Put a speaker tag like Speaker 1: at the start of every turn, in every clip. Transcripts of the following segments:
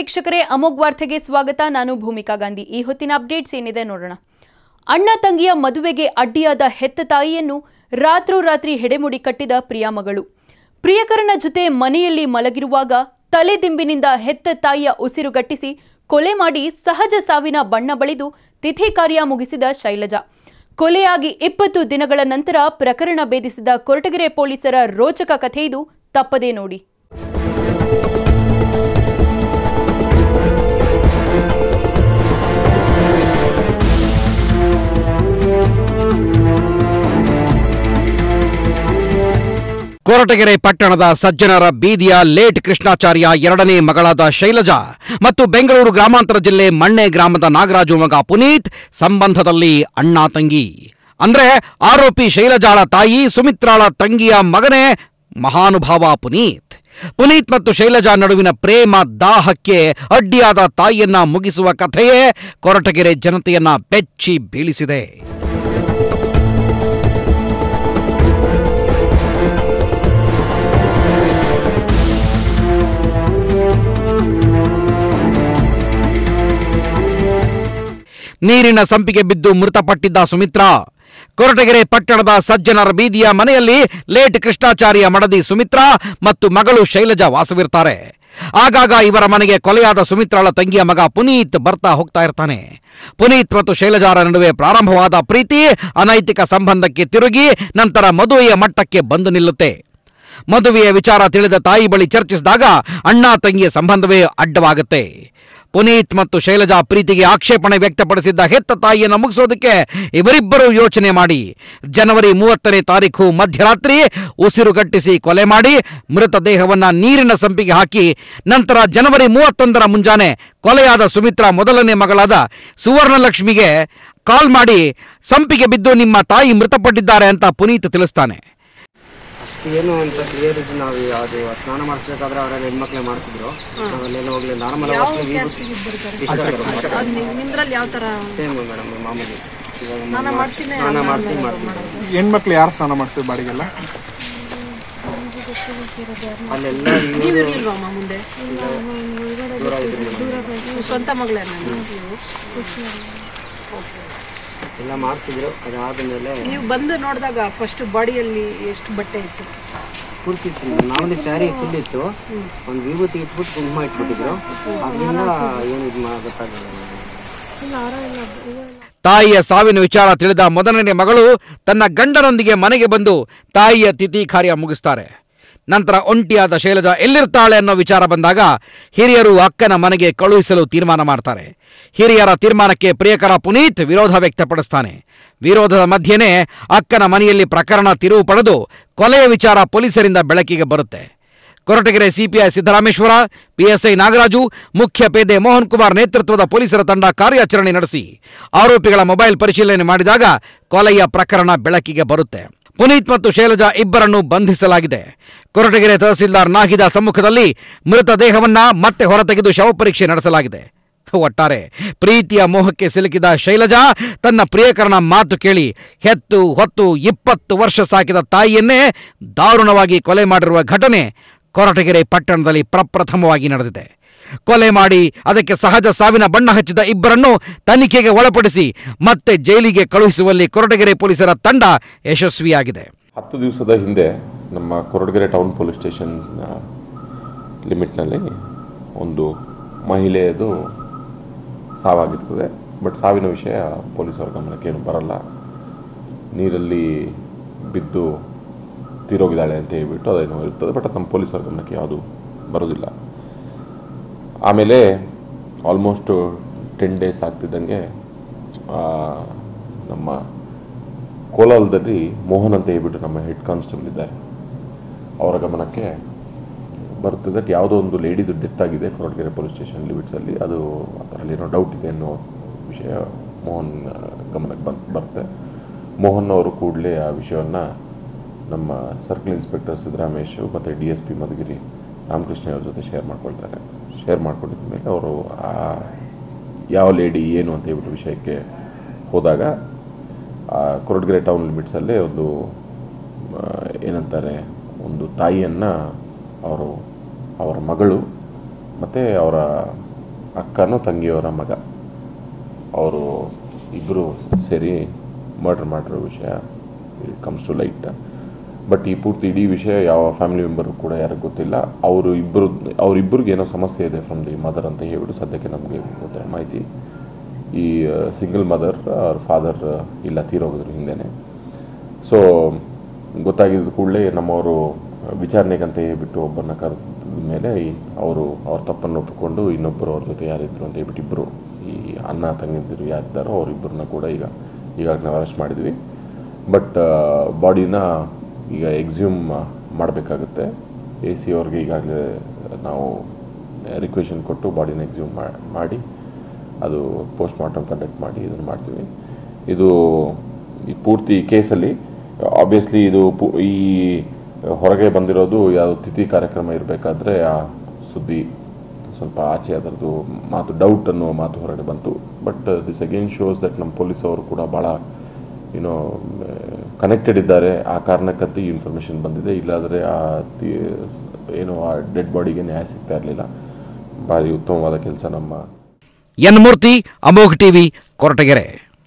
Speaker 1: ವೀಕ್ಷಕರೇ ಅಮೋಘ್ ವಾರ್ತೆಗೆ ಸ್ವಾಗತ ನಾನು ಭೂಮಿಕಾ ಗಾಂಧಿ ಈ ಹೊತ್ತಿನ ಅಪ್ಡೇಟ್ಸ್ ಏನಿದೆ ನೋಡೋಣ ಅಣ್ಣ ತಂಗಿಯ ಮದುವೆಗೆ ಅಡ್ಡಿಯಾದ ಹೆತ್ತ ತಾಯಿಯನ್ನು ರಾತ್ರೋರಾತ್ರಿ ಹೆಡೆಮುಡಿ ಕಟ್ಟಿದ ಪ್ರಿಯ ಮಗಳು ಪ್ರಿಯಕರನ ಜೊತೆ ಮನೆಯಲ್ಲಿ ಮಲಗಿರುವಾಗ ತಲೆದಿಂಬಿನಿಂದ ಹೆತ್ತ ತಾಯಿಯ ಉಸಿರುಗಟ್ಟಿಸಿ ಕೊಲೆ ಮಾಡಿ ಸಹಜ ಸಾವಿನ ಬಣ್ಣ ಬಳಿದು ತಿಥಿ ಕಾರ್ಯ ಮುಗಿಸಿದ ಶೈಲಜಾ ಕೊಲೆಯಾಗಿ ಇಪ್ಪತ್ತು ದಿನಗಳ ನಂತರ ಪ್ರಕರಣ ಭೇದಿಸಿದ ಕೊರಟಗೆರೆ ಪೊಲೀಸರ ರೋಚಕ ಕಥೆ ಇದು ತಪ್ಪದೇ ನೋಡಿ
Speaker 2: ಕೊರಟಗೆರೆ ಪಟ್ಟಣದ ಸಜ್ಜನರ ಬೀದಿಯ ಲೇಟ್ ಕೃಷ್ಣಾಚಾರ್ಯ ಎರಡನೇ ಮಗಳಾದ ಶೈಲಜಾ ಮತ್ತು ಬೆಂಗಳೂರು ಗ್ರಾಮಾಂತರ ಜಿಲ್ಲೆ ಮಣ್ಣೆ ಗ್ರಾಮದ ನಾಗರಾಜು ಮಗ ಪುನೀತ್ ಸಂಬಂಧದಲ್ಲಿ ಅಣ್ಣ ತಂಗಿ ಅಂದ್ರೆ ಆರೋಪಿ ಶೈಲಜಾಳ ತಾಯಿ ಸುಮಿತ್ರಾಳ ತಂಗಿಯ ಮಗನೇ ಮಹಾನುಭಾವ ಪುನೀತ್ ಪುನೀತ್ ಮತ್ತು ಶೈಲಜಾ ನಡುವಿನ ಪ್ರೇಮ ದಾಹಕ್ಕೆ ಅಡ್ಡಿಯಾದ ತಾಯಿಯನ್ನ ಮುಗಿಸುವ ಕಥೆಯೇ ಕೊರಟಗೆರೆ ಜನತೆಯನ್ನ ಬೆಚ್ಚಿ ಬೀಳಿಸಿದೆ ನೀರಿನ ಸಂಪಿಗೆ ಬಿದ್ದು ಮೃತಪಟ್ಟಿದ್ದ ಸುಮಿತ್ರಾ ಕೊರಟಗೆರೆ ಪಟ್ಟಣದ ಸಜ್ಜನರ ಬೀದಿಯ ಮನೆಯಲ್ಲಿ ಲೇಟ್ ಕೃಷ್ಣಾಚಾರ್ಯ ಮಡದಿ ಸುಮಿತ್ರಾ ಮತ್ತು ಮಗಳು ಶೈಲಜಾ ವಾಸವಿರ್ತಾರೆ ಆಗಾಗ ಇವರ ಮನೆಗೆ ಕೊಲೆಯಾದ ಸುಮಿತ್ರಾಳ ತಂಗಿಯ ಮಗ ಪುನೀತ್ ಬರ್ತಾ ಹೋಗ್ತಾ ಇರ್ತಾನೆ ಪುನೀತ್ ಮತ್ತು ಶೈಲಜಾರ ನಡುವೆ ಪ್ರಾರಂಭವಾದ ಪ್ರೀತಿ ಅನೈತಿಕ ಸಂಬಂಧಕ್ಕೆ ತಿರುಗಿ ನಂತರ ಮದುವೆಯ ಮಟ್ಟಕ್ಕೆ ಬಂದು ನಿಲ್ಲುತ್ತೆ ಮದುವೆಯ ವಿಚಾರ ತಿಳಿದ ತಾಯಿ ಬಳಿ ಚರ್ಚಿಸಿದಾಗ ಅಣ್ಣ ತಂಗಿಯ ಸಂಬಂಧವೇ ಅಡ್ಡವಾಗುತ್ತೆ ಪುನೀತ್ ಮತ್ತು ಶೈಲಜಾ ಪ್ರೀತಿಗೆ ಆಕ್ಷೇಪಣೆ ವ್ಯಕ್ತಪಡಿಸಿದ್ದ ಹೆತ್ತ ತಾಯಿಯನ್ನು ಮುಗಿಸೋದಕ್ಕೆ ಇವರಿಬ್ಬರು ಯೋಚನೆ ಮಾಡಿ ಜನವರಿ ಮೂವತ್ತನೇ ತಾರೀಕು ಮಧ್ಯರಾತ್ರಿ ಉಸಿರುಗಟ್ಟಿಸಿ ಕೊಲೆ ಮಾಡಿ ಮೃತದೇಹವನ್ನ ನೀರಿನ ಸಂಪಿಗೆ ಹಾಕಿ ನಂತರ ಜನವರಿ ಮೂವತ್ತೊಂದರ ಮುಂಜಾನೆ ಕೊಲೆಯಾದ ಸುಮಿತ್ರಾ ಮೊದಲನೇ ಮಗಳಾದ ಸುವರ್ಣಲಕ್ಷ್ಮಿಗೆ ಕಾಲ್ ಮಾಡಿ ಸಂಪಿಗೆ ಬಿದ್ದು ನಿಮ್ಮ ತಾಯಿ ಮೃತಪಟ್ಟಿದ್ದಾರೆ ಅಂತ ಪುನೀತ್ ತಿಳಿಸ್ತಾನೆ
Speaker 3: ಅಷ್ಟು ಏನು ಅಂತ ಕ್ಲಿಯರ್ ಇದ್ದು ನಾವು ಅದು ಸ್ನಾನ ಮಾಡಿಸ್ಬೇಕಾದ್ರೆ ಅವರೆಲ್ಲ ಹೆಣ್ಮಕ್ಳೇ ಮಾಡಿಸಿದ್ರು ನಾವೆಲ್ಲೆಲ್ಲ ಹೋಗ್ಲಿ ನಾರ್ಮಲ್
Speaker 4: ನಿಮ್ದ್ರಲ್ಲಿ ಯಾವ ತರ
Speaker 3: ಸೇಮ್ ಮೇಡಮ್ ಮಾಮೂಲಿ ಇವಾಗ
Speaker 4: ಸ್ನಾನ ಮಾಡ್ಸಿನೇ
Speaker 3: ಸ್ನಾನ ಮಾಡಿಸಿ ಮಾಡ್ತಿದ್ರು
Speaker 5: ಹೆಣ್ಮಕ್ಳು ಯಾರು ಸ್ನಾನ ಮಾಡ್ತೀವಿ ಬಾಡಿಗೆಲ್ಲ
Speaker 3: ಅಲ್ಲೆಲ್ಲ
Speaker 4: ನೀವ್ ಇರ್ಲಿಲ್ವಾ ಅಮ್ಮ ಮುಂದೆ ನಿಮ್ ಸ್ವಂತ ಮಗಳೇ
Speaker 3: ಎಲ್ಲ ಮಾಡಿಸಿದ್ರು ಅದಾದ್ಮೇಲೆ
Speaker 4: ನೀವು ಬಂದು ನೋಡಿದಾಗ ಫಸ್ಟ್ ಬಾಡಿಯಲ್ಲಿ ಎಷ್ಟು ಬಟ್ಟೆ ಇತ್ತು
Speaker 3: ಕುರ್ತಿತ್ತು ಮಾಮೂಲಿ ಸ್ಯಾರಿ ಫುಲ್ ಇತ್ತು ಒಂದು ವಿಭೂತಿ ಇಟ್ಬಿಟ್ಟು ಕುಂಕುಮ ಇಟ್ಬಿಟ್ಟಿದ್ರು ಅದರಿಂದ ಏನು ಇದು ಮಾ ಗೊತ್ತಾಗಲ್ಲ
Speaker 2: ತಾಯಿಯ ಸಾವಿನ ವಿಚಾರ ತಿಳಿದ ಮೊದಲನೇ ಮಗಳು ತನ್ನ ಗಂಡನೊಂದಿಗೆ ಮನೆಗೆ ಬಂದು ತಾಯಿಯ ತಿಥಿ ಕಾರ್ಯ ಮುಗಿಸ್ತಾರೆ ನಂತರ ಒಂಟಿಯಾದ ಶೈಲಜಾ ಎಲ್ಲಿರ್ತಾಳೆ ಅನ್ನೋ ವಿಚಾರ ಬಂದಾಗ ಹಿರಿಯರು ಅಕ್ಕನ ಮನೆಗೆ ಕಳುಹಿಸಲು ತೀರ್ಮಾನ ಮಾಡ್ತಾರೆ ಹಿರಿಯರ ತೀರ್ಮಾನಕ್ಕೆ ಪ್ರಿಯಕರ ಪುನೀತ್ ವಿರೋಧ ವ್ಯಕ್ತಪಡಿಸ್ತಾನೆ ವಿರೋಧದ ಮಧ್ಯೆನೇ ಅಕ್ಕನ ಮನೆಯಲ್ಲಿ ಪ್ರಕರಣ ತಿರುವು ಪಡೆದು ಕೊಲೆಯ ವಿಚಾರ ಪೊಲೀಸರಿಂದ ಬೆಳಕಿಗೆ ಬರುತ್ತೆ ಕೊರಟಗೆರೆ ಸಿಪಿಐ ಸಿದ್ದರಾಮೇಶ್ವರ ಪಿಎಸ್ಐ ನಾಗರಾಜು ಮುಖ್ಯ ಪೇದೆ ಮೋಹನ್ ಕುಮಾರ್ ನೇತೃತ್ವದ ಪೊಲೀಸರ ತಂಡ ಕಾರ್ಯಾಚರಣೆ ನಡೆಸಿ ಆರೋಪಿಗಳ ಮೊಬೈಲ್ ಪರಿಶೀಲನೆ ಮಾಡಿದಾಗ ಕೊಲೆಯ ಪ್ರಕರಣ ಬೆಳಕಿಗೆ ಬರುತ್ತೆ ಪುನೀತ್ ಮತ್ತು ಶೈಲಜಾ ಇಬ್ಬರನ್ನು ಬಂಧಿಸಲಾಗಿದೆ ಕೊರಟಗೆರೆ ತಹಸೀಲ್ದಾರ್ ನಾಹಿದ ಸಮ್ಮುಖದಲ್ಲಿ ಮೃತದೇಹವನ್ನ ಮತ್ತೆ ಹೊರತೆಗೆದು ಶವಪರೀಕ್ಷೆ ನಡೆಸಲಾಗಿದೆ ಒಟ್ಟಾರೆ ಪ್ರೀತಿಯ ಮೋಹಕ್ಕೆ ಸಿಲುಕಿದ ಶೈಲಜಾ ತನ್ನ ಪ್ರಿಯಕರನ ಮಾತು ಕೇಳಿ ಹೆತ್ತು ಹೊತ್ತು ಇಪ್ಪತ್ತು ವರ್ಷ ಸಾಕಿದ ತಾಯಿಯನ್ನೇ ದಾರುಣವಾಗಿ ಕೊಲೆ ಮಾಡಿರುವ ಘಟನೆ ಕೊರಟಗೆರೆ ಪಟ್ಟಣದಲ್ಲಿ ಪ್ರಪ್ರಥಮವಾಗಿ ನಡೆದಿದೆ ಕೊಲೆ ಮಾಡಿ ಅದಕ್ಕೆ ಸಹಜ ಸಾವಿನ ಬಣ್ಣ ಹಚ್ಚಿದ ಇಬ್ಬರನ್ನು ತನಿಖೆಗೆ ಒಳಪಡಿಸಿ ಮತ್ತೆ ಜೈಲಿಗೆ ಕಳುಹಿಸುವಲ್ಲಿ ಕೊರಟಗೆರೆ ಪೊಲೀಸರ ತಂಡ ಯಶಸ್ವಿಯಾಗಿದೆ
Speaker 6: ಹತ್ತು ದಿವಸದ ಹಿಂದೆ ನಮ್ಮ ಕೊರಟಗೆರೆ ಟೌನ್ ಪೊಲೀಸ್ ಸ್ಟೇಷನ್ ಲಿಮಿಟ್ನಲ್ಲಿ ಒಂದು ಮಹಿಳೆಯದು ಸಾವಾಗಿರ್ತದೆ ಬಟ್ ಸಾವಿನ ವಿಷಯ ಪೊಲೀಸರ ಗಮನಕ್ಕೆ ಏನು ಬರಲ್ಲ ನೀರಲ್ಲಿ ಬಿದ್ದು ತೀರೋಗಿದ್ದಾಳೆ ಅಂತ ಹೇಳ್ಬಿಟ್ಟು ಅದೇನೋ ಇರ್ತದೆ ಬಟ್ ಅದು ನಮ್ಮ ಪೊಲೀಸರ ಗಮನಕ್ಕೆ ಯಾವುದು ಬರೋದಿಲ್ಲ ಆಮೇಲೆ ಆಲ್ಮೋಸ್ಟ್ ಟೆನ್ ಡೇಸ್ ಆಗ್ತಿದ್ದಂಗೆ ಆ, ನಮ್ಮ ಕೋಲಾರದಲ್ಲಿ ಮೋಹನ್ ಅಂತ ಹೇಳ್ಬಿಟ್ಟು ನಮ್ಮ ಹೆಡ್ ಕಾನ್ಸ್ಟೇಬಲ್ ಇದ್ದಾರೆ ಅವರ ಗಮನಕ್ಕೆ ಬರ್ತದೆ ಯಾವುದೋ ಒಂದು ಲೇಡಿದು ಡೆತ್ ಆಗಿದೆ ಕೊರಟಗೆರೆ ಪೊಲೀಸ್ ಸ್ಟೇಷನ್ ಲಿಮಿಟ್ಸಲ್ಲಿ ಅದು ಅದರಲ್ಲಿ ಏನೋ ಡೌಟ್ ಇದೆ ಅನ್ನೋ ವಿಷಯ ಮೋಹನ್ ಆ, ಗಮನಕ್ಕೆ ಬಂದು ಬರುತ್ತೆ ಮೋಹನ್ ಅವರು ಕೂಡಲೇ ಆ ವಿಷಯವನ್ನು ನಮ್ಮ ಸರ್ಕಲ್ ಇನ್ಸ್ಪೆಕ್ಟರ್ ಸಿದ್ದರಾಮೇಶ್ ಮತ್ತು D S P Madhugiri Ramakrishna ಅವ್ರ ಜೊತೆ ಶೇರ್ ಮಾಡ್ಕೊಳ್ತಾರೆ ಶೇರ್ ಮಾಡ್ಕೊಂಡಿದ್ದ ಮೇಲೆ ಅವರು ಆ ಯಾವ ಲೇಡಿ ಏನು ಅಂತ ಹೇಳ್ಬಿಟ್ಟು ವಿಷಯಕ್ಕೆ ಹೋದಾಗ ಆ ಕೊರಟಗೆರೆ ಟೌನ್ ಲಿಮಿಟ್ಸಲ್ಲೇ ಒಂದು ಆ, ಏನಂತಾರೆ ಒಂದು ತಾಯಿಯನ್ನು ಅವರು ಅವರ ಮಗಳು ಮತ್ತು ಅವರ ಅಕ್ಕನೂ ತಂಗಿಯವರ ಮಗ ಅವರು ಇಬ್ಬರು ಸೇರಿ ಮರ್ಡರ್ ಮಾಡಿರೋ ವಿಷಯ ಕಮ್ಸ್ ಟು ಲೈಟ್ ಬಟ್ ಈ ಪೂರ್ತಿ ಇಡೀ ವಿಷಯ ಯಾವ ಫ್ಯಾಮಿಲಿ ಮೆಂಬರು ಕೂಡ ಯಾರಿಗೂ ಗೊತ್ತಿಲ್ಲ ಅವರು ಇಬ್ಬರು ಅವರಿಬ್ಬರಿಗೆ ಏನೋ ಸಮಸ್ಯೆ ಇದೆ ಫ್ರಮ್ ದಿ ಮದರ್ ಅಂತ ಹೇಳ್ಬಿಟ್ಟು ಸದ್ಯಕ್ಕೆ ನಮಗೆ ಗೊತ್ತಿರೋ ಮಾಹಿತಿ ಈ ಸಿಂಗಲ್ ಮದರ್ ಅವ್ರ ಫಾದರ್ ಇಲ್ಲ ತೀರೋಗಿದ್ರು ಹಿಂದೆನೆ ಸೊ ಗೊತ್ತಾಗಿದ್ದ ಕೂಡಲೇ ನಮ್ಮವರು ವಿಚಾರಣೆಗಂತ ಹೇಳ್ಬಿಟ್ಟು ಒಬ್ಬರನ್ನ ಕರೆದ ಮೇಲೆ ಅವರು ಅವ್ರ ತಪ್ಪನ್ನು ಒಪ್ಪಿಕೊಂಡು ಇನ್ನೊಬ್ಬರು ಅವ್ರ ಜೊತೆ ಯಾರಿದ್ರು ಅಂತ ಹೇಳ್ಬಿಟ್ಟು ಇಬ್ಬರು ಈ ಅಣ್ಣ ತಂಗಿದ್ದರು ಯಾರಿದ್ದಾರೋ ಅವರಿಬ್ಬರನ್ನ ಕೂಡ ಈಗ ಈಗಾಗಲೇ ನಾವು ಅರೆಸ್ಟ್ ಮಾಡಿದ್ವಿ ಬಟ್ ಬಾಡಿನ ಈಗ ಎಕ್ಸ್ಯೂಮ್ ಮಾಡಬೇಕಾಗುತ್ತೆ ಎ ಸಿ ಅವ್ರಿಗೆ ಈಗಾಗಲೇ ನಾವು ರಿಕ್ವೆಷನ್ ಕೊಟ್ಟು ಬಾಡಿನ ಎಕ್ಸ್ಯೂಮ್ ಮಾಡಿ ಅದು ಪೋಸ್ಟ್ ಮಾರ್ಟಮ್ ಕಂಡಕ್ಟ್ ಮಾಡಿ ಇದನ್ನು ಮಾಡ್ತೀವಿ ಇದು ಈ ಪೂರ್ತಿ ಕೇಸಲ್ಲಿ ಆಬ್ವಿಯಸ್ಲಿ ಇದು ಪು- ಈ ಹೊರಗೆ ಬಂದಿರೋದು ಯಾವುದೋ ತಿಥಿ ಕಾರ್ಯಕ್ರಮ ಇರಬೇಕಾದ್ರೆ ಆ ಸುದ್ದಿ ಸ್ವಲ್ಪ ಆಚೆ ಅದರದ್ದು ಮಾತು ಡೌಟ್ ಅನ್ನೋ ಮಾತು ಹೊರಗಡೆ ಬಂತು but this again shows that ನಮ್ಮ ಪೊಲೀಸ್ ಅವರು ಕೂಡ ಭಾಳ ಏನೋ ಕನೆಕ್ಟೆಡ್ ಇದ್ದಾರೆ ಆ ಕಾರಣಕ್ಕಂತೂ ಈ ಇನ್ಫಾರ್ಮೇಷನ್ ಬಂದಿದೆ ಇಲ್ಲಾದರೆ ಆ ತಿ- ಏನು ಆ ಡೆಡ್ ಬಾಡಿಗೆ ನ್ಯಾಯ ಸಿಗ್ತಾ ಇರಲಿಲ್ಲ ಭಾರಿ ಉತ್ತಮವಾದ ಕೆಲಸ ನಮ್ಮ
Speaker 2: ಎನ್ ಮೂರ್ತಿ ಅಮೋಘ್ ಟಿವಿ ಕೊರಟಗೆರೆ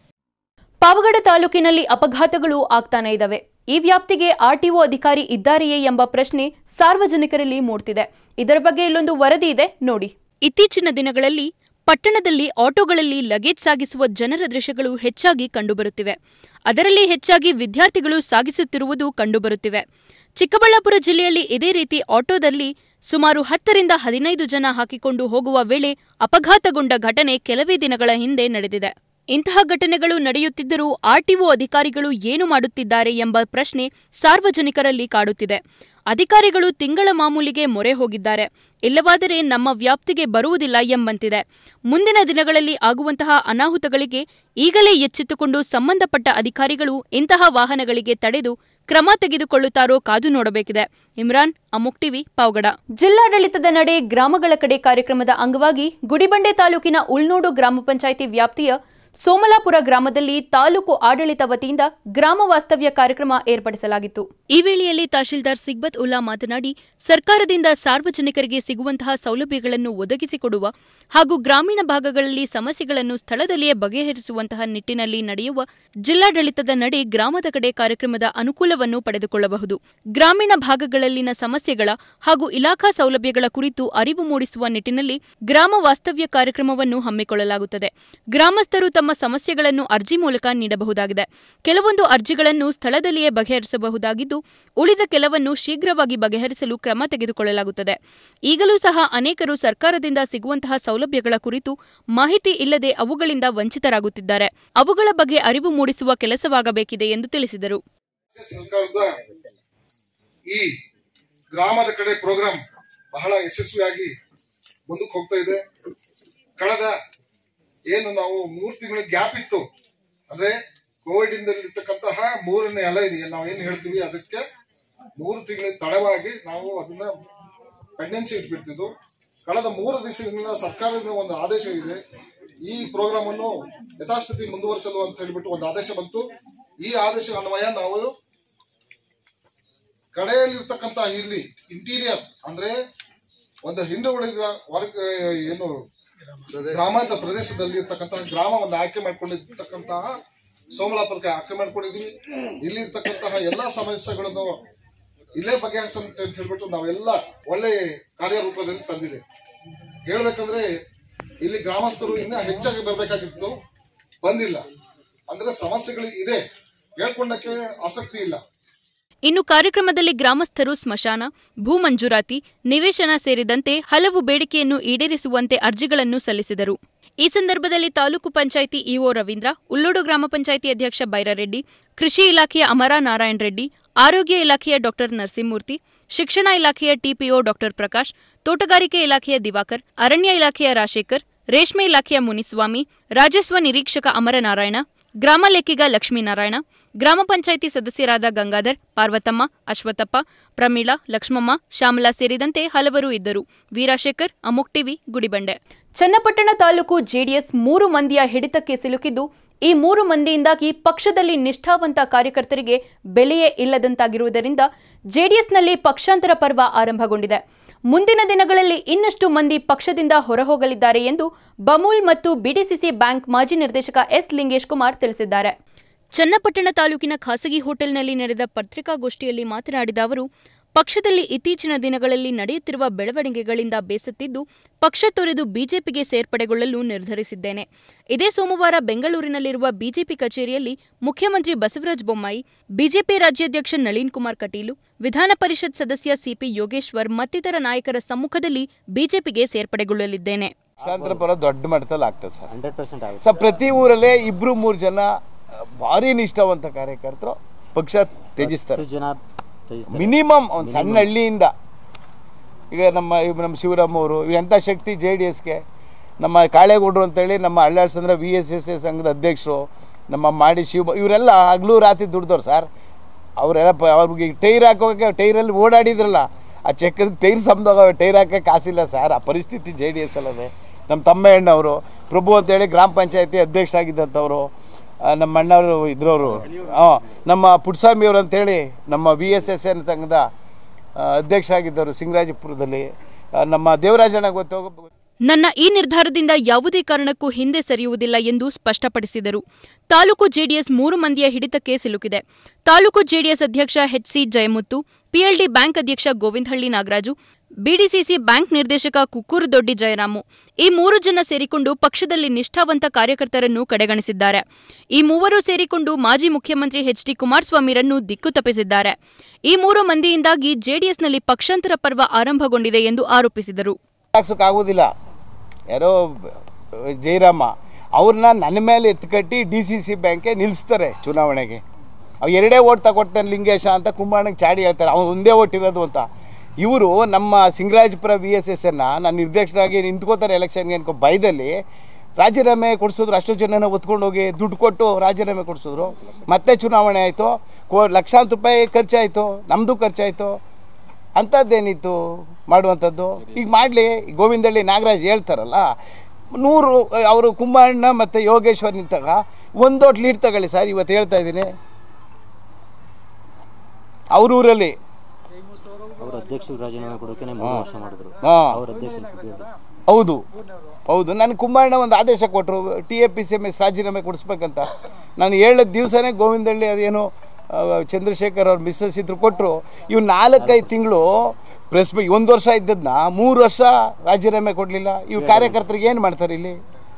Speaker 1: ಪಾವಗಡ ತಾಲೂಕಿನಲ್ಲಿ ಅಪಘಾತಗಳು ಆಗ್ತಾನೆ ಇದ್ದಾವೆ ಈ ವ್ಯಾಪ್ತಿಗೆ ಆರ್ಟಿಒ ಅಧಿಕಾರಿ ಇದ್ದಾರೆಯೇ ಎಂಬ ಪ್ರಶ್ನೆ ಸಾರ್ವಜನಿಕರಲ್ಲಿ ಮೂಡ್ತಿದೆ ಇದರ ಬಗ್ಗೆ ಇಲ್ಲೊಂದು ವರದಿ ಇದೆ ನೋಡಿ ಇತ್ತೀಚಿನ ದಿನಗಳಲ್ಲಿ ಪಟ್ಟಣದಲ್ಲಿ ಆಟೋಗಳಲ್ಲಿ ಲಗೇಜ್ ಸಾಗಿಸುವ ಜನರ ದೃಶ್ಯಗಳು ಹೆಚ್ಚಾಗಿ ಕಂಡುಬರುತ್ತಿವೆ ಅದರಲ್ಲಿ ಹೆಚ್ಚಾಗಿ ವಿದ್ಯಾರ್ಥಿಗಳು ಸಾಗಿಸುತ್ತಿರುವುದು ಕಂಡುಬರುತ್ತಿವೆ ಚಿಕ್ಕಬಳ್ಳಾಪುರ ಜಿಲ್ಲೆಯಲ್ಲಿ ಇದೇ ರೀತಿ ಆಟೋದಲ್ಲಿ ಸುಮಾರು ಹತ್ತರಿಂದ ಹದಿನೈದು ಜನ ಹಾಕಿಕೊಂಡು ಹೋಗುವ ವೇಳೆ ಅಪಘಾತಗೊಂಡ ಘಟನೆ ಕೆಲವೇ ದಿನಗಳ ಹಿಂದೆ ನಡೆದಿದೆ ಇಂತಹ ಘಟನೆಗಳು ನಡೆಯುತ್ತಿದ್ದರೂ ಆರ್ಟಿಒ ಅಧಿಕಾರಿಗಳು ಏನು ಮಾಡುತ್ತಿದ್ದಾರೆ ಎಂಬ ಪ್ರಶ್ನೆ ಸಾರ್ವಜನಿಕರಲ್ಲಿ ಕಾಡುತ್ತಿದೆ ಅಧಿಕಾರಿಗಳು ತಿಂಗಳ ಮಾಮೂಲಿಗೆ ಮೊರೆ ಹೋಗಿದ್ದಾರೆ ಇಲ್ಲವಾದರೆ ನಮ್ಮ ವ್ಯಾಪ್ತಿಗೆ ಬರುವುದಿಲ್ಲ ಎಂಬಂತಿದೆ ಮುಂದಿನ ದಿನಗಳಲ್ಲಿ ಆಗುವಂತಹ ಅನಾಹುತಗಳಿಗೆ ಈಗಲೇ ಎಚ್ಚೆತ್ತುಕೊಂಡು ಸಂಬಂಧಪಟ್ಟ ಅಧಿಕಾರಿಗಳು ಇಂತಹ ವಾಹನಗಳಿಗೆ ತಡೆದು ಕ್ರಮ ತೆಗೆದುಕೊಳ್ಳುತ್ತಾರೋ ಕಾದು ನೋಡಬೇಕಿದೆ ಇಮ್ರಾನ್ ಅಮುಕ್ ಟಿವಿ ಪಾವಗಡ ಜಿಲ್ಲಾಡಳಿತದ ನಡೆ ಗ್ರಾಮಗಳ ಕಡೆ ಕಾರ್ಯಕ್ರಮದ ಅಂಗವಾಗಿ ಗುಡಿಬಂಡೆ ತಾಲೂಕಿನ ಉಳ್ನೋಡು ಗ್ರಾಮ ಪಂಚಾಯಿತಿ ವ್ಯಾಪ್ತಿಯ ಸೋಮಲಾಪುರ ಗ್ರಾಮದಲ್ಲಿ ತಾಲೂಕು ಆಡಳಿತ ವತಿಯಿಂದ ಗ್ರಾಮ ವಾಸ್ತವ್ಯ ಕಾರ್ಯಕ್ರಮ ಏರ್ಪಡಿಸಲಾಗಿತ್ತು ಈ ವೇಳೆಯಲ್ಲಿ ತಹಶೀಲ್ದಾರ್ ಸಿಗ್ಬತ್ ಉಲ್ಲಾ ಮಾತನಾಡಿ ಸರ್ಕಾರದಿಂದ ಸಾರ್ವಜನಿಕರಿಗೆ ಸಿಗುವಂತಹ ಸೌಲಭ್ಯಗಳನ್ನು ಒದಗಿಸಿಕೊಡುವ ಹಾಗೂ ಗ್ರಾಮೀಣ ಭಾಗಗಳಲ್ಲಿ ಸಮಸ್ಯೆಗಳನ್ನು ಸ್ಥಳದಲ್ಲಿಯೇ ಬಗೆಹರಿಸುವಂತಹ ನಿಟ್ಟಿನಲ್ಲಿ ನಡೆಯುವ ಜಿಲ್ಲಾಡಳಿತದ ನಡೆ ಗ್ರಾಮದ ಕಡೆ ಕಾರ್ಯಕ್ರಮದ ಅನುಕೂಲವನ್ನು ಪಡೆದುಕೊಳ್ಳಬಹುದು ಗ್ರಾಮೀಣ ಭಾಗಗಳಲ್ಲಿನ ಸಮಸ್ಯೆಗಳ ಹಾಗೂ ಇಲಾಖಾ ಸೌಲಭ್ಯಗಳ ಕುರಿತು ಅರಿವು ಮೂಡಿಸುವ ನಿಟ್ಟಿನಲ್ಲಿ ಗ್ರಾಮ ವಾಸ್ತವ್ಯ ಕಾರ್ಯಕ್ರಮವನ್ನು ಹಮ್ಮಿಕೊಳ್ಳಲಾಗುತ್ತದೆ ಗ್ರಾಮಸ್ಥರು ತಮ್ಮ ಸಮಸ್ಯೆಗಳನ್ನು ಅರ್ಜಿ ಮೂಲಕ ನೀಡಬಹುದಾಗಿದೆ ಕೆಲವೊಂದು ಅರ್ಜಿಗಳನ್ನು ಸ್ಥಳದಲ್ಲಿಯೇ ಬಗೆಹರಿಸಬಹುದಾಗಿದ್ದು ಉಳಿದ ಕೆಲವನ್ನು ಶೀಘ್ರವಾಗಿ ಬಗೆಹರಿಸಲು ಕ್ರಮ ತೆಗೆದುಕೊಳ್ಳಲಾಗುತ್ತದೆ ಈಗಲೂ ಸಹ ಅನೇಕರು ಸರ್ಕಾರದಿಂದ ಸಿಗುವಂತಹ ಸೌಲಭ್ಯಗಳ ಕುರಿತು ಮಾಹಿತಿ ಇಲ್ಲದೆ ಅವುಗಳಿಂದ ವಂಚಿತರಾಗುತ್ತಿದ್ದಾರೆ ಅವುಗಳ ಬಗ್ಗೆ ಅರಿವು ಮೂಡಿಸುವ ಕೆಲಸವಾಗಬೇಕಿದೆ ಎಂದು ತಿಳಿಸಿದರು
Speaker 5: ಸರ್ಕಾರದ ಈ ಗ್ರಾಮದ ಕಡೆ ಪ್ರೋಗ್ರಾಂ ಬಹಳ ಯಶಸ್ವಿಯಾಗಿ ಮುಂದಕ್ಕೆ ಹೋಗ್ತಾ ಇದೆ ಕಳೆದ ಏನು ನಾವು ಮೂರು ತಿಂಗಳ ಗ್ಯಾಪ್ ಇತ್ತು ಅಂದ್ರೆ ಕೋವಿಡ್ ಇಂದಲ್ಲಿರ್ತಕ್ಕಂತಹ ಮೂರನೇ ಅಲೆ ಇದೆ ನಾವು ಏನ್ ಹೇಳ್ತೀವಿ ಅದಕ್ಕೆ ಮೂರು ತಿಂಗಳ ತಡವಾಗಿ ನಾವು ಅದನ್ನ ಪೆಂಡೆನ್ಸಿ ಇಟ್ಬಿಡ್ತಿದ್ವು ಕಳೆದ ಮೂರು ದಿವಸದಿಂದ ಸರ್ಕಾರದ ಒಂದು ಆದೇಶ ಇದೆ ಈ ಪ್ರೋಗ್ರಾಮ್ ಅನ್ನು ಯಥಾಸ್ಥಿತಿ ಮುಂದುವರಿಸಲು ಅಂತ ಹೇಳ್ಬಿಟ್ಟು ಒಂದು ಆದೇಶ ಬಂತು ಈ ಆದೇಶ ಅನ್ವಯ ನಾವು ಕಡೆಯಲ್ಲಿರ್ತಕ್ಕಂತ ಇಲ್ಲಿ ಇಂಟೀರಿಯರ್ ಅಂದ್ರೆ ಒಂದು ಹಿಂದೆ ಉಳಿದ ವರ್ಗ ಏನು ಗ್ರಾಮಾಂತರ ಪ್ರದೇಶದಲ್ಲಿ ಇರ್ತಕ್ಕಂತಹ ಗ್ರಾಮವನ್ನು ಆಯ್ಕೆ ಮಾಡ್ಕೊಂಡಿರ್ತಕ್ಕಂತಹ ಸೋಮಲಾಪುರಕ್ಕೆ ಆಯ್ಕೆ ಮಾಡ್ಕೊಂಡಿದೀವಿ ಇಲ್ಲಿ ಇರ್ತಕ್ಕಂತಹ ಎಲ್ಲಾ ಸಮಸ್ಯೆಗಳನ್ನು ಇಲ್ಲೇ ಬಗೆಹರಿಸಂತ ಅಂತ ಹೇಳ್ಬಿಟ್ಟು ನಾವೆಲ್ಲ ಒಳ್ಳೆ ಕಾರ್ಯರೂಪದಲ್ಲಿ ತಂದಿದೆ ಹೇಳ್ಬೇಕಂದ್ರೆ ಇಲ್ಲಿ ಗ್ರಾಮಸ್ಥರು ಇನ್ನ ಹೆಚ್ಚಾಗಿ ಬರ್ಬೇಕಾಗಿತ್ತು ಬಂದಿಲ್ಲ ಅಂದ್ರೆ ಸಮಸ್ಯೆಗಳು ಇದೆ ಹೇಳ್ಕೊಂಡಕ್ಕೆ ಆಸಕ್ತಿ ಇಲ್ಲ
Speaker 1: ಇನ್ನು ಕಾರ್ಯಕ್ರಮದಲ್ಲಿ ಗ್ರಾಮಸ್ಥರು ಸ್ಮಶಾನ ಭೂ ಮಂಜೂರಾತಿ ನಿವೇಶನ ಸೇರಿದಂತೆ ಹಲವು ಬೇಡಿಕೆಯನ್ನು ಈಡೇರಿಸುವಂತೆ ಅರ್ಜಿಗಳನ್ನು ಸಲ್ಲಿಸಿದರು ಈ ಸಂದರ್ಭದಲ್ಲಿ ತಾಲೂಕು ಪಂಚಾಯಿತಿ ಇಒ ರವೀಂದ್ರ ಉಲ್ಲೋಡು ಗ್ರಾಮ ಪಂಚಾಯಿತಿ ಅಧ್ಯಕ್ಷ ಬೈರಾರೆಡ್ಡಿ ಕೃಷಿ ಇಲಾಖೆಯ ಅಮರ ನಾರಾಯಣ ರೆಡ್ಡಿ ಆರೋಗ್ಯ ಇಲಾಖೆಯ ಡಾಕ್ಟರ್ ನರಸಿಂಹಮೂರ್ತಿ ಶಿಕ್ಷಣ ಇಲಾಖೆಯ ಟಿಪಿಒ ಡಾಕ್ಟರ್ ಪ್ರಕಾಶ್ ತೋಟಗಾರಿಕೆ ಇಲಾಖೆಯ ದಿವಾಕರ್ ಅರಣ್ಯ ಇಲಾಖೆಯ ರಾಜಶೇಖರ್ ರೇಷ್ಮೆ ಇಲಾಖೆಯ ಮುನಿಸ್ವಾಮಿ ರಾಜಸ್ವ ನಿರೀಕ್ಷಕ ಅಮರನಾರಾಯಣ ಗ್ರಾಮ ಲೆಕ್ಕಿಗ ಲಕ್ಷ್ಮೀನಾರಾಯಣ ಗ್ರಾಮ ಪಂಚಾಯಿತಿ ಸದಸ್ಯರಾದ ಗಂಗಾಧರ್ ಪಾರ್ವತಮ್ಮ ಅಶ್ವತ್ಥಪ್ಪ ಪ್ರಮೀಳಾ ಲಕ್ಷ್ಮಮ್ಮ ಶ್ಯಾಮಲಾ ಸೇರಿದಂತೆ ಹಲವರು ಇದ್ದರು ವೀರಾಶೇಖರ್ ಅಮುಕ್ ಟಿವಿ ಗುಡಿಬಂಡೆ ಚನ್ನಪಟ್ಟಣ ತಾಲೂಕು ಜೆಡಿಎಸ್ ಮೂರು ಮಂದಿಯ ಹಿಡಿತಕ್ಕೆ ಸಿಲುಕಿದ್ದು ಈ ಮೂರು ಮಂದಿಯಿಂದಾಗಿ ಪಕ್ಷದಲ್ಲಿ ನಿಷ್ಠಾವಂತ ಕಾರ್ಯಕರ್ತರಿಗೆ ಬೆಲೆಯೇ ಇಲ್ಲದಂತಾಗಿರುವುದರಿಂದ ಜೆಡಿಎಸ್ನಲ್ಲಿ ಪಕ್ಷಾಂತರ ಪರ್ವ ಆರಂಭಗೊಂಡಿದೆ ಮುಂದಿನ ದಿನಗಳಲ್ಲಿ ಇನ್ನಷ್ಟು ಮಂದಿ ಪಕ್ಷದಿಂದ ಹೊರಹೋಗಲಿದ್ದಾರೆ ಎಂದು ಬಮೂಲ್ ಮತ್ತು ಬಿಡಿಸಿಸಿ ಬ್ಯಾಂಕ್ ಮಾಜಿ ನಿರ್ದೇಶಕ ಎಸ್ ಲಿಂಗೇಶ್ ಕುಮಾರ್ ತಿಳಿಸಿದ್ದಾರೆ ಚನ್ನಪಟ್ಟಣ ತಾಲೂಕಿನ ಖಾಸಗಿ ಹೋಟೆಲ್ನಲ್ಲಿ ನಡೆದ ಪತ್ರಿಕಾಗೋಷ್ಠಿಯಲ್ಲಿ ಮಾತನಾಡಿದ ಅವರು ಪಕ್ಷದಲ್ಲಿ ಇತ್ತೀಚಿನ ದಿನಗಳಲ್ಲಿ ನಡೆಯುತ್ತಿರುವ ಬೆಳವಣಿಗೆಗಳಿಂದ ಬೇಸತ್ತಿದ್ದು ಪಕ್ಷ ತೊರೆದು ಬಿಜೆಪಿಗೆ ಸೇರ್ಪಡೆಗೊಳ್ಳಲು ನಿರ್ಧರಿಸಿದ್ದೇನೆ ಇದೇ ಸೋಮವಾರ ಬೆಂಗಳೂರಿನಲ್ಲಿರುವ ಬಿಜೆಪಿ ಕಚೇರಿಯಲ್ಲಿ ಮುಖ್ಯಮಂತ್ರಿ ಬಸವರಾಜ ಬೊಮ್ಮಾಯಿ ಬಿಜೆಪಿ ರಾಜ್ಯಾಧ್ಯಕ್ಷ ನಳಿನ್ ಕುಮಾರ್ ಕಟೀಲು ವಿಧಾನ ಪರಿಷತ್ ಸದಸ್ಯ ಸಿಪಿ ಯೋಗೇಶ್ವರ್ ಮತ್ತಿತರ ನಾಯಕರ ಸಮ್ಮುಖದಲ್ಲಿ ಬಿಜೆಪಿಗೆ ಸೇರ್ಪಡೆಗೊಳ್ಳಲಿದ್ದೇನೆ
Speaker 7: ಲಕ್ಷಾಂತರ ಪರ ದೊಡ್ಡ ಮಟ್ಟದಲ್ಲಿ ಆಗ್ತದೆ ಸರ್ ಹಂಡ್ರೆಡ್ ಪರ್ಸೆಂಟ್ ಸರ್ ಪ್ರತಿ ಊರಲ್ಲೇ ಇಬ್ರು ಮೂರು ಜನ ಭಾರಿ ನಿಷ್ಠಾವಂತ ಕಾರ್ಯಕರ್ತರು ಪಕ್ಷ ತ್ಯಜಿಸ್ತಾರೆ ಮಿನಿಮಮ್ ಒಂದು ಸಣ್ಣ ಹಳ್ಳಿಯಿಂದ ಈಗ ನಮ್ಮ ಇವ್ ನಮ್ಮ ಶಿವರಾಮ್ ಅವರು ಎಂಥ ಶಕ್ತಿ ಜೆ ಡಿ ಎಸ್ಗೆ ನಮ್ಮ ಕಾಳೇಗೌಡರು ಅಂತೇಳಿ ನಮ್ಮ Alladsandra V S S A ಸಂಘದ ಅಧ್ಯಕ್ಷರು ನಮ್ಮ ಮಾಡಿ ಶಿವ ಇವರೆಲ್ಲ ಹಗಲು ರಾತ್ರಿ ದುಡ್ದವ್ರು ಸರ್ ಅವರೆಲ್ಲ ಪ ಅವ್ರಿಗೆ ಟೈರ್ ಹಾಕೋಕೆ ಟೈರಲ್ಲಿ ಓಡಾಡಿದ್ರಲ್ಲ ಆ ಚೆಕ್ಕದ ಟೈರ್ ಸಮದೋಗವೆ ಟೈರ್ ಹಾಕೋಕೆ ಕಾಸಿಲ್ಲ ಸರ್ ಆ ಪರಿಸ್ಥಿತಿ ಜೆ ಡಿ ಎಸ್ ಅಲ್ಲದೆ ನಮ್ಮ ತಮ್ಮಣ್ಣವರು ಪ್ರಭು ಅಂತೇಳಿ ಗ್ರಾಮ ಪಂಚಾಯತಿ ಅಧ್ಯಕ್ಷ ಆಗಿದ್ದಂಥವ್ರು ಆ, ನಮ್ಮ ಅಣ್ಣವರು ಇದ್ರವರು ಹಾಂ ನಮ್ಮ ಪುಟ್ಸ್ವಾಮಿಯವರು ಅಂತೇಳಿ ನಮ್ಮ ವಿ ಎಸ್ ಎಸ್ ಎನ್ ಸಂಘದ ಆ, ಅಧ್ಯಕ್ಷ ಆಗಿದ್ದರು ಸಿಂಗರಾಜಪುರದಲ್ಲಿ ಆ, ನಮ್ಮ ದೇವರಾಜಣ್ಣ ಗೊತ್ತು
Speaker 1: ನನ್ನ ಈ ನಿರ್ಧಾರದಿಂದ ಯಾವುದೇ ಕಾರಣಕ್ಕೂ ಹಿಂದೆ ಸರಿಯುವುದಿಲ್ಲ ಎಂದು ಸ್ಪಷ್ಟಪಡಿಸಿದರು ತಾಲೂಕು ಜೆಡಿಎಸ್ ಮೂರು ಮಂದಿಯ ಹಿಡಿತಕ್ಕೆ ಸಿಲುಕಿದೆ ತಾಲೂಕು ಜೆಡಿಎಸ್ ಅಧ್ಯಕ್ಷ ಎಚ್ಸಿ ಜಯಮುತ್ತು ಪಿಎಲ್ಡಿ ಬ್ಯಾಂಕ್ ಅಧ್ಯಕ್ಷ ಗೋವಿಂದಹಳ್ಳಿ ನಾಗರಾಜು ಬಿಡಿಸಿಸಿ ಬ್ಯಾಂಕ್ ನಿರ್ದೇಶಕ ಕುಕ್ಕೂರು ದೊಡ್ಡಿ ಜಯರಾಮು ಈ ಮೂರು ಜನ ಸೇರಿಕೊಂಡು ಪಕ್ಷದಲ್ಲಿ ನಿಷ್ಠಾವಂತ ಕಾರ್ಯಕರ್ತರನ್ನು ಕಡೆಗಣಿಸಿದ್ದಾರೆ ಈ ಮೂವರು ಸೇರಿಕೊಂಡು ಮಾಜಿ ಮುಖ್ಯಮಂತ್ರಿ ಎಚ್ಡಿ ಕುಮಾರಸ್ವಾಮಿರನ್ನು ದಿಕ್ಕು ತಪ್ಪಿಸಿದ್ದಾರೆ ಈ ಮೂರು ಮಂದಿಯಿಂದಾಗಿ ಜೆಡಿಎಸ್ನಲ್ಲಿ ಪಕ್ಷಾಂತರ ಪರ್ವ ಆರಂಭಗೊಂಡಿದೆ ಎಂದು ಆರೋಪಿಸಿದರು
Speaker 7: ಹಾಕ್ಸೋಕ್ಕಾಗೋದಿಲ್ಲ ಯಾರೋ ಜಯರಾಮ ಅವ್ರನ್ನ ನನ್ನ ಮೇಲೆ ಎತ್ಕಟ್ಟಿ ಡಿ ಸಿ ಸಿ ಬ್ಯಾಂಕ್ಗೆ ನಿಲ್ಲಿಸ್ತಾರೆ ಚುನಾವಣೆಗೆ ಅವು ಎರಡೇ ಓಟ್ ತಗೊಟ್ಟಾನೆ ಲಿಂಗೇಶ ಅಂತ ಕುಂಬಾಣಕ್ಕೆ ಚಾಡಿ ಹೇಳ್ತಾರೆ ಅವ್ನು ಒಂದೇ ಓಟ್ ಇರೋದು ಅಂತ ಇವರು ನಮ್ಮ ಸಿಂಗರಾಜಪುರ ವಿ ಎಸ್ ಎಸ್ ಅನ್ನ ನಾನು ನಿರ್ದೇಶಕರಾಗಿ ನಿಂತ್ಕೋತಾರೆ ಎಲೆಕ್ಷನ್ಗೆ ಅನ್ಕೋ ಭಯದಲ್ಲಿ ರಾಜೀನಾಮೆ ಕೊಡಿಸಿದ್ರು ಅಷ್ಟು ಜನನ ಒತ್ಕೊಂಡು ಹೋಗಿ ದುಡ್ಡು ಕೊಟ್ಟು ರಾಜೀನಾಮೆ ಕೊಡಿಸಿದ್ರು ಮತ್ತೆ ಚುನಾವಣೆ ಆಯಿತು ಕೋ ಲಕ್ಷಾಂತರ ರೂಪಾಯಿ ಖರ್ಚಾಯಿತು ನಮ್ಮದು ಖರ್ಚಾಯಿತು ಅಂಥದ್ದೇನಿತ್ತು ಮಾಡುವಂಥದ್ದು ಈಗ ಮಾಡಲಿ ಗೋವಿಂದಳ್ಳಿ ನಾಗರಾಜ್ ಹೇಳ್ತಾರಲ್ಲ ನೂರು ಅವರು ಕುಂಬಣ್ಣ ಮತ್ತು ಯೋಗೇಶ್ವರ್ ನಿಂತಾಗ ಒಂದೊಟ್ಟು ಲೀಡ್ ತಗೊಳ್ಳಿ ಸರ್ ಇವತ್ತು ಹೇಳ್ತಾ ಇದ್ದೀನಿ ಅವ್ರ ಊರಲ್ಲಿ
Speaker 8: ಅವ್ರ ಅಧ್ಯಕ್ಷರು ರಾಜೀನಾಮೆ ಕೊಡೋಕೆ ಮೂರು ವರ್ಷ ಮಾಡಿದ್ರು
Speaker 7: ಹಾಂ
Speaker 8: ಅವ್ರ ಅಧ್ಯಕ್ಷರು
Speaker 7: ಹೌದು ಹೌದು ನಾನು ಕುಂಬಣ್ಣ ಒಂದು ಆದೇಶ ಕೊಟ್ಟರು T A P C M S ರಾಜೀನಾಮೆ ಕೊಡಿಸ್ಬೇಕಂತ ನಾನು ಹೇಳಿದ ದಿವಸನೇ ಗೋವಿಂದಳ್ಳಿ ಅದೇನು ಆ, ಚಂದ್ರಶೇಖರ್ ಅವ್ರ ಮಿಸ್ಸಸ್ ಇದ್ರು ಕೊಟ್ಟರು ಇವು ನಾಲ್ಕೈದು ತಿಂಗಳು ಪ್ರೆಸ್ ಮೀಟ್ ಒಂದು ವರ್ಷ ಇದ್ದದನ್ನ ಮೂರು ವರ್ಷ ರಾಜೀನಾಮೆ ಕೊಡಲಿಲ್ಲ ಇವು ಕಾರ್ಯಕರ್ತರಿಗೆ ಏನು ಮಾಡ್ತಾರೆ ಇಲ್ಲಿ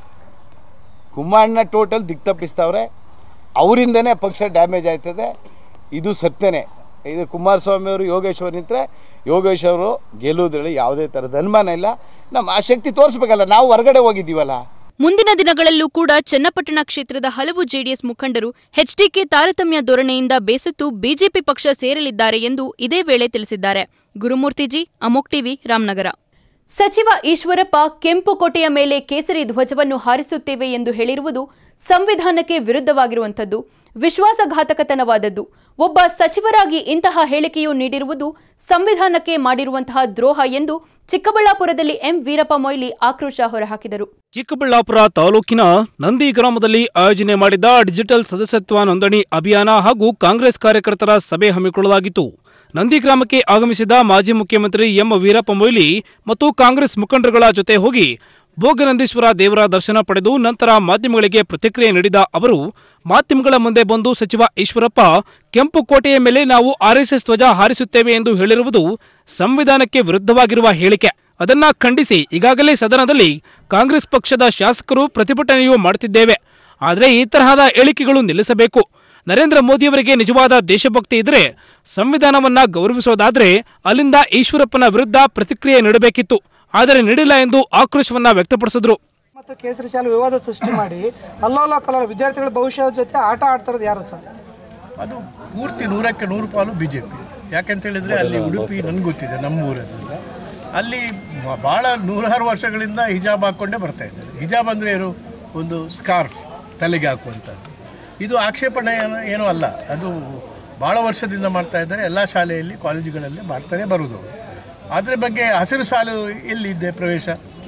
Speaker 7: ಕುಂಬಣ್ಣ ಟೋಟಲ್ ದಿಕ್ ತಪ್ಪಿಸ್ತವ್ರೆ ಅವರಿಂದನೇ ಪಕ್ಷ ಡ್ಯಾಮೇಜ್ ಆಯ್ತದೆ ಇದು ಸತ್ಯನೇ ಇದು ಕುಮಾರಸ್ವಾಮಿ ಅವರು ಯೋಗೇಶ್ವರ್ ನಿಂತರೆ ಯೋಗೇಶ್ ಅವರು ಗೆಲ್ಲುವುದ್ರಲ್ಲಿ ಯಾವುದೇ ಥರದ ಅನುಮಾನ ಇಲ್ಲ ನಮ್ಮ ಆ ಶಕ್ತಿ ತೋರಿಸ್ಬೇಕಲ್ಲ ನಾವು ಹೊರಗಡೆ ಹೋಗಿದ್ದೀವಲ್ಲ
Speaker 1: ಮುಂದಿನ ದಿನಗಳಲ್ಲೂ ಕೂಡ ಚನ್ನಪಟ್ಟಣ ಕ್ಷೇತ್ರದ ಹಲವು ಜೆಡಿಎಸ್ ಮುಖಂಡರು ಎಚ್ಡಿಕೆ ತಾರತಮ್ಯ ಧೋರಣೆಯಿಂದ ಬೇಸತ್ತು ಬಿಜೆಪಿ ಪಕ್ಷ ಸೇರಲಿದ್ದಾರೆ ಎಂದು ಇದೇ ವೇಳೆ ತಿಳಿಸಿದ್ದಾರೆ ಗುರುಮೂರ್ತಿಜಿ ಅಮೋಕ್ ಟಿವಿ ರಾಮನಗರ ಸಚಿವ ಈಶ್ವರಪ್ಪ ಕೆಂಪು ಕೋಟೆಯ ಮೇಲೆ ಕೇಸರಿ ಧ್ವಜವನ್ನು ಹಾರಿಸುತ್ತೇವೆ ಎಂದು ಹೇಳಿರುವುದು ಸಂವಿಧಾನಕ್ಕೆ ವಿರುದ್ಧವಾಗಿರುವಂಥದ್ದು ವಿಶ್ವಾಸಘಾತಕತನವಾದದ್ದು ಒಬ್ಬ ಸಚಿವರಾಗಿ ಇಂತಹ ಹೇಳಿಕೆಯು ನೀಡಿರುವುದು ಸಂವಿಧಾನಕ್ಕೆ ಮಾಡಿರುವಂತಹ ದ್ರೋಹ ಎಂದು ಚಿಕ್ಕಬಳ್ಳಾಪುರದಲ್ಲಿ ಎಂ ವೀರಪ್ಪ ಮೊಯ್ಲಿ ಆಕ್ರೋಶ ಹೊರಹಾಕಿದರು
Speaker 9: ಚಿಕ್ಕಬಳ್ಳಾಪುರ ತಾಲೂಕಿನ ನಂದಿ ಗ್ರಾಮದಲ್ಲಿ ಆಯೋಜನೆ ಮಾಡಿದ್ದ ಡಿಜಿಟಲ್ ಸದಸ್ಯತ್ವ ನೋಂದಣಿ ಅಭಿಯಾನ ಹಾಗೂ ಕಾಂಗ್ರೆಸ್ ಕಾರ್ಯಕರ್ತರ ಸಭೆ ಹಮ್ಮಿಕೊಳ್ಳಲಾಗಿತ್ತು ನಂದಿ ಗ್ರಾಮಕ್ಕೆ ಆಗಮಿಸಿದ ಮಾಜಿ ಮುಖ್ಯಮಂತ್ರಿ ಎಂ ವೀರಪ್ಪ ಮೊಯ್ಲಿ ಮತ್ತು ಕಾಂಗ್ರೆಸ್ ಮುಖಂಡರುಗಳ ಜೊತೆ ಹೋಗಿ ಭೋಗನಂದೀಶ್ವರ ದೇವರ ದರ್ಶನ ಪಡೆದು ನಂತರ ಮಾಧ್ಯಮಗಳಿಗೆ ಪ್ರತಿಕ್ರಿಯೆ ನೀಡಿದ ಅವರು ಮಾಧ್ಯಮಗಳ ಮುಂದೆ ಬಂದು ಸಚಿವ ಈಶ್ವರಪ್ಪ ಕೆಂಪು ಕೋಟೆಯ ಮೇಲೆ ನಾವು ಆರ್ಎಸ್ಎಸ್ ಧ್ವಜ ಹಾರಿಸುತ್ತೇವೆ ಎಂದು ಹೇಳಿರುವುದು ಸಂವಿಧಾನಕ್ಕೆ ವಿರುದ್ಧವಾಗಿರುವ ಹೇಳಿಕೆ ಅದನ್ನ ಖಂಡಿಸಿ ಈಗಾಗಲೇ ಸದನದಲ್ಲಿ ಕಾಂಗ್ರೆಸ್ ಪಕ್ಷದ ಶಾಸಕರು ಪ್ರತಿಭಟನೆಯೂ ಮಾಡುತ್ತಿದ್ದೇವೆ ಆದರೆ ಈ ತರಹದ ಹೇಳಿಕೆಗಳು ನಿಲ್ಲಿಸಬೇಕು ನರೇಂದ್ರ ಮೋದಿಯವರಿಗೆ ನಿಜವಾದ ದೇಶಭಕ್ತಿ ಇದ್ರೆ ಸಂವಿಧಾನವನ್ನ ಗೌರವಿಸೋದಾದ್ರೆ ಅಲ್ಲಿಂದ ಈಶ್ವರಪ್ಪನ ವಿರುದ್ಧ ಪ್ರತಿಕ್ರಿಯೆ ನೀಡಬೇಕಿತ್ತು ಆದರೆ ನೀಡಿಲ್ಲ ಎಂದು ಆಕ್ರೋಶವನ್ನ ವ್ಯಕ್ತಪಡಿಸಿದ್ರು
Speaker 10: ಮತ್ತು ಕೇಸರಿ ಶಾಲೆ ವಿವಾದ ಸೃಷ್ಟಿ ಮಾಡಿ ಅಲ್ಲೋಲ ಕಲೋಲ ವಿದ್ಯಾರ್ಥಿಗಳ ಭವಿಷ್ಯದ ಜೊತೆ ಆಟ ಆಡ್ತಾರದು ಯಾರು ಸರ್
Speaker 11: ಅದು ಪೂರ್ತಿ ನೂರಕ್ಕೆ ನೂರು ಪಾಲು ಬಿ ಜೆ ಪಿ ಯಾಕಂತ ಹೇಳಿದ್ರೆ ಅಲ್ಲಿ ಉಡುಪಿ ನನಗೆ ಗೊತ್ತಿದೆ ನಮ್ಮ ಊರದ್ರಿಂದ ಅಲ್ಲಿ ಬ- ಭಾಳ ನೂರಾರು ವರ್ಷಗಳಿಂದ ಹಿಜಾಬ್ ಹಾಕ್ಕೊಂಡೇ ಬರ್ತಾ ಇದ್ದಾರೆ ಹಿಜಾಬ್ ಅಂದರೆ ಏನು ಒಂದು ಸ್ಕಾರ್ಫ್ ತಲೆಗೆ ಹಾಕುವಂಥದ್ದು ಇದು ಆಕ್ಷೇಪಣೆ ಏನು- ಏನೂ ಅಲ್ಲ ಅದು ಭಾಳ ವರ್ಷದಿಂದ ಮಾಡ್ತಾ ಇದ್ದಾರೆ ಎಲ್ಲ ಶಾಲೆಯಲ್ಲಿ ಕಾಲೇಜುಗಳಲ್ಲಿ ಮಾಡ್ತಾನೆ ಬರುವುದು ಅವರು ಅದ್ರ ಬಗ್ಗೆ ಹಸಿರು ಸಾಲು ಎಲ್ಲಿದೆ ಪ್ರವೇಶ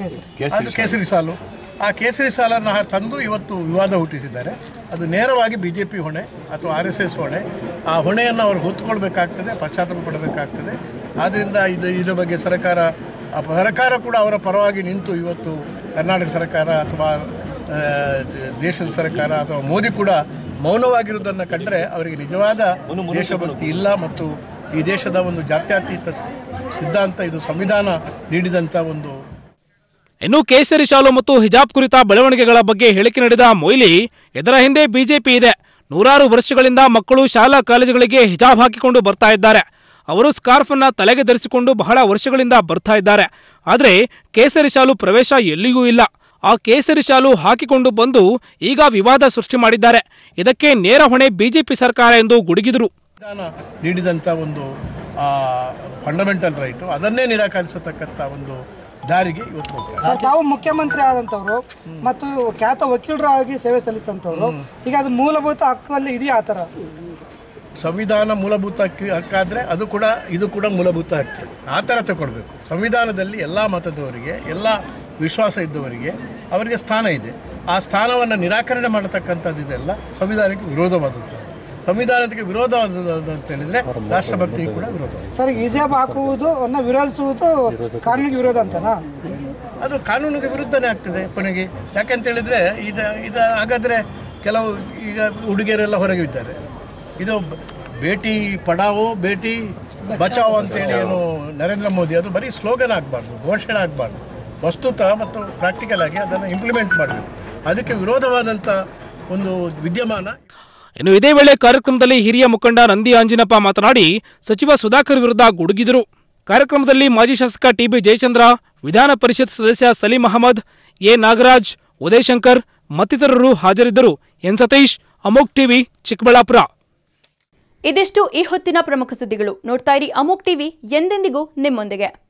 Speaker 11: ಅದು ಕೇಸರಿ ಸಾಲು ಆ ಕೇಸರಿ ಸಾಲನ್ನು ತಂದು ಇವತ್ತು ವಿವಾದ ಹುಟ್ಟಿಸಿದ್ದಾರೆ ಅದು ನೇರವಾಗಿ ಬಿ ಜೆ ಪಿ ಹೊಣೆ ಅಥವಾ ಆರ್ ಎಸ್ ಎಸ್ ಹೊಣೆ ಆ ಹೊಣೆಯನ್ನು ಅವರು ಹೊತ್ತುಕೊಳ್ಬೇಕಾಗ್ತದೆ ಪಶ್ಚಾತ್ತಾಪ ಪಡಬೇಕಾಗ್ತದೆ ಆದ್ದರಿಂದ ಇದು ಇದರ ಬಗ್ಗೆ ಸರ್ಕಾರ ಆ ಸರ್ಕಾರ ಕೂಡ ಅವರ ಪರವಾಗಿ ನಿಂತು ಇವತ್ತು ಕರ್ನಾಟಕ ಸರ್ಕಾರ ಅಥವಾ ಆ, ದೇಶದ ಸರ್ಕಾರ ಅಥವಾ ಮೋದಿ ಕೂಡ ಮೌನವಾಗಿರುವುದನ್ನು ಕಂಡರೆ ಅವರಿಗೆ ನಿಜವಾದ ದೇಶಭಕ್ತಿ ಇಲ್ಲ ಮತ್ತು ಈ ದೇಶದ ಒಂದು ಜಾತ್ಯತೀತ ಸಿದ್ಧಾಂತ ಇದು ಸಂವಿಧಾನ ನೀಡಿದಂಥ ಒಂದು
Speaker 9: ಇನ್ನು ಕೇಸರಿ ಶಾಲು ಮತ್ತು ಹಿಜಾಬ್ ಕುರಿತ ಬೆಳವಣಿಗೆಗಳ ಬಗ್ಗೆ ಹೇಳಿಕೆ ನೀಡಿದ ಮೊಯ್ಲಿ ಇದರ ಹಿಂದೆ ಬಿಜೆಪಿ ಇದೆ ನೂರಾರು ವರ್ಷಗಳಿಂದ ಮಕ್ಕಳು ಶಾಲಾ ಕಾಲೇಜುಗಳಿಗೆ ಹಿಜಾಬ್ ಹಾಕಿಕೊಂಡು ಬರ್ತಾ ಇದ್ದಾರೆ ಅವರು ಸ್ಕಾರ್ಫ್ ಅನ್ನ ತಲೆಗೆ ಧರಿಸಿಕೊಂಡು ಬಹಳ ವರ್ಷಗಳಿಂದ ಬರ್ತಾ ಇದ್ದಾರೆ ಆದರೆ ಕೇಸರಿ ಶಾಲು ಪ್ರವೇಶ ಎಲ್ಲಿಯೂ ಇಲ್ಲ ಆ ಕೇಸರಿ ಶಾಲು ಹಾಕಿಕೊಂಡು ಬಂದು ಈಗ ವಿವಾದ ಸೃಷ್ಟಿ ಮಾಡಿದ್ದಾರೆ ಇದಕ್ಕೆ ನೇರ ಹೊಣೆ ಬಿಜೆಪಿ ಸರ್ಕಾರ ಎಂದು ಗುಡುಗಿದರು
Speaker 11: ಸಂವಿಧಾನ ನೀಡಿದಂಥ ಒಂದು ಫಂಡಮೆಂಟಲ್ ರೈಟು ಅದನ್ನೇ ನಿರಾಕರಿಸತಕ್ಕಂಥ ಒಂದು ದಾರಿಗೆ ಇವತ್ತು ಹೋಗ್ತಾರೆ
Speaker 10: ಸರ್ ತಾವು ಮುಖ್ಯಮಂತ್ರಿ ಆದಂಥವ್ರು ಮತ್ತು ಖ್ಯಾತ ವಕೀಲರಾಗಿ ಸೇವೆ ಸಲ್ಲಿಸಿದಂಥವ್ರು ಈಗ ಅದು ಮೂಲಭೂತ ಹಕ್ಕಲ್ಲಿ ಇದೆಯಾ ಆ ಥರ
Speaker 11: ಸಂವಿಧಾನ ಮೂಲಭೂತ ಹಕ್ಕಿ ಹಕ್ಕಾದರೆ ಅದು ಕೂಡ ಇದು ಕೂಡ ಮೂಲಭೂತ ಹಕ್ಕು ಆ ಥರ ತಗೊಳ್ಬೇಕು ಸಂವಿಧಾನದಲ್ಲಿ ಎಲ್ಲ ಮತದವರಿಗೆ ಎಲ್ಲ ವಿಶ್ವಾಸ ಇದ್ದವರಿಗೆ ಅವರಿಗೆ ಸ್ಥಾನ ಇದೆ ಆ ಸ್ಥಾನವನ್ನು ನಿರಾಕರಣೆ ಮಾಡತಕ್ಕಂಥದ್ದು ಇದೆಲ್ಲ ಸಂವಿಧಾನಕ್ಕೆ ವಿರೋಧವಾದದ್ದು ಸಂವಿಧಾನಕ್ಕೆ ವಿರೋಧವಾದದ್ದು ಅಂತ ಹೇಳಿದ್ರೆ ರಾಷ್ಟ್ರಭಕ್ತಿ ಕೂಡ ವಿರೋಧ
Speaker 10: ಸರ್ ಹಿಜಾಬ್ ಹಾಕುವುದು ಅನ್ನ ವಿರೋಧಿಸುವುದು ಕಾನೂನಿಗೆ ವಿರೋಧ ಅಂತನಾ
Speaker 11: ಅದು ಕಾನೂನಿಗೆ ವಿರುದ್ಧನೇ ಆಗ್ತದೆ ಕೊನೆಗೆ ಯಾಕಂತ ಹೇಳಿದ್ರೆ ಇದು ಇದು ಹಾಗಾದರೆ ಕೆಲವು ಈಗ ಹುಡುಗಿಯರೆಲ್ಲ ಹೊರಗೆ ಇದ್ದಾರೆ ಇದು ಬ- ಭೇಟಿ ಪಡಾವೋ ಭೇಟಿ ಬಚಾವೋ ಅಂತೇಳಿ ಏನು ನರೇಂದ್ರ ಮೋದಿ ಅದು ಬರೀ ಸ್ಲೋಗನ್ ಆಗಬಾರ್ದು ಘೋಷಣೆ ಆಗಬಾರ್ದು ವಸ್ತುತ ಮತ್ತು ಪ್ರಾಕ್ಟಿಕಲ್ ಆಗಿ ಅದನ್ನು ಇಂಪ್ಲಿಮೆಂಟ್ ಮಾಡಬೇಕು ಅದಕ್ಕೆ ವಿರೋಧವಾದಂಥ ಒಂದು ವಿದ್ಯಮಾನ
Speaker 9: ಇನ್ನು ಇದೇ ವೇಳೆ ಕಾರ್ಯಕ್ರಮದಲ್ಲಿ ಹಿರಿಯ ಮುಖಂಡ ನಂದಿ ಆಂಜಿನಪ್ಪ ಮಾತನಾಡಿ ಸಚಿವ ಸುಧಾಕರ್ ವಿರುದ್ಧ ಗುಡುಗಿದರು ಕಾರ್ಯಕ್ರಮದಲ್ಲಿ ಮಾಜಿ ಶಾಸಕ ಟಿಬಿ ಜಯಚಂದ್ರ ವಿಧಾನ ಪರಿಷತ್ ಸದಸ್ಯ ಸಲೀಂ ಅಹಮದ್ ಎ ನಾಗರಾಜ್ ಉದಯಶಂಕರ್ ಮತ್ತಿತರರು ಹಾಜರಿದ್ದರು ಎನ್ ಸತೀಶ್ ಅಮೋಕ್ ಟಿವಿ ಚಿಕ್ಕಬಳ್ಳಾಪುರ
Speaker 1: ಇದಿಷ್ಟು ಈ ಹೊತ್ತಿನ ಪ್ರಮುಖ ಸುದ್ದಿಗಳು ನೋಡ್ತಾ ಇರಿ ಅಮೋಕ್ ಟಿವಿ ಎಂದೆಂದಿಗೂ ನಿಮ್ಮೊಂದಿಗೆ